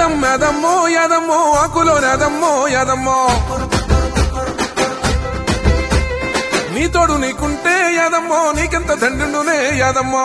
అందం ఎదమ్మో ఎదమ్మో ఆకులో ఎదమ్మో ఎదమ్మో నీ తోడు నీకుంటే ఎదమ్మో నీకెంత దండునే ఎదమ్మో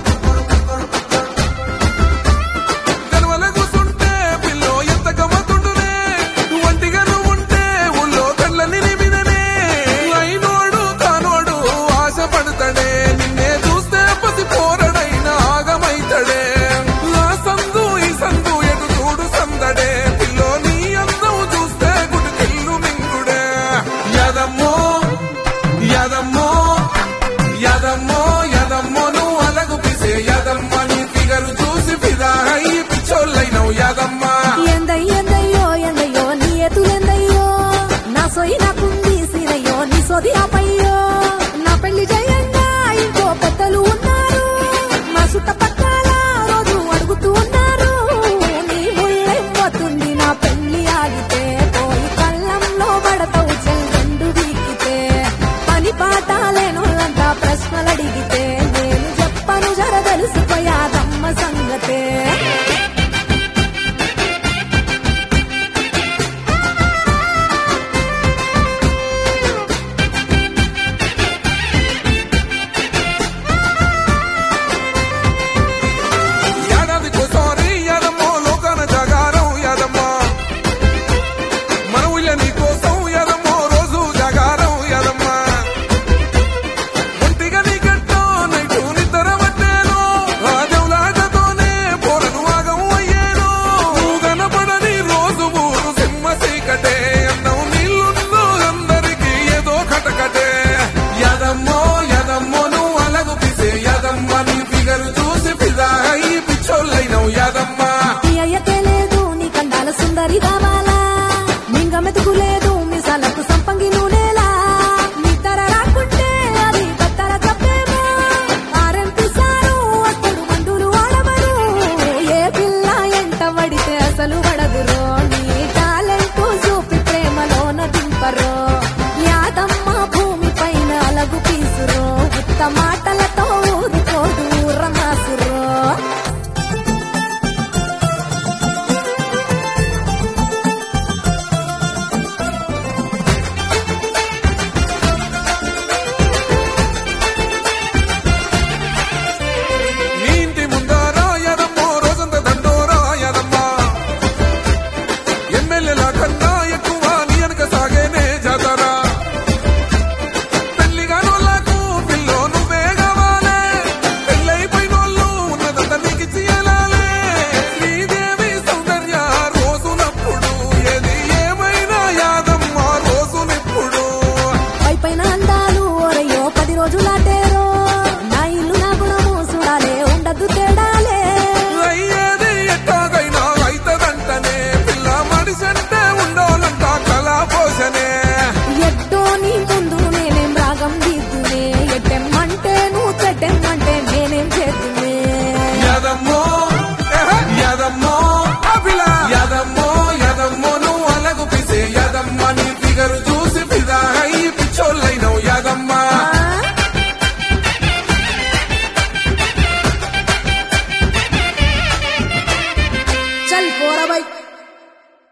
గర్వల కూసుంటే పిల్లో ఎంత గమ్మతుండునే ఒంటిగా నువ్వు ఉంటే ఊళ్ళో కళ్ళని నిమిదనే అయినోడు కానోడు ఆశపడతాడే నిన్నే చూస్తే పసి పోరడైన ఆగమైతడే ఆ సందు ఈ సందు ఎటు చూడు సందడే పిల్లో నీ అందం చూస్తే గుడికెళ్ళు మింగుడే యదమ్మో యదమ్మో యదమ్మో యదమ్మో నువ్వు అలగు పిసే యదమ్మ నీ ఫిగరు చూసి ఫిదా అయ్యి పిచ్చోళ్ళైనవు యదమ్మా ఎందయ్య ఎందయ్యో ఎందయ్యో నీ ఎతులెందయ్యో నా సొయ్యి నాకుంది సీనయ్యో నీ సొది ఆపై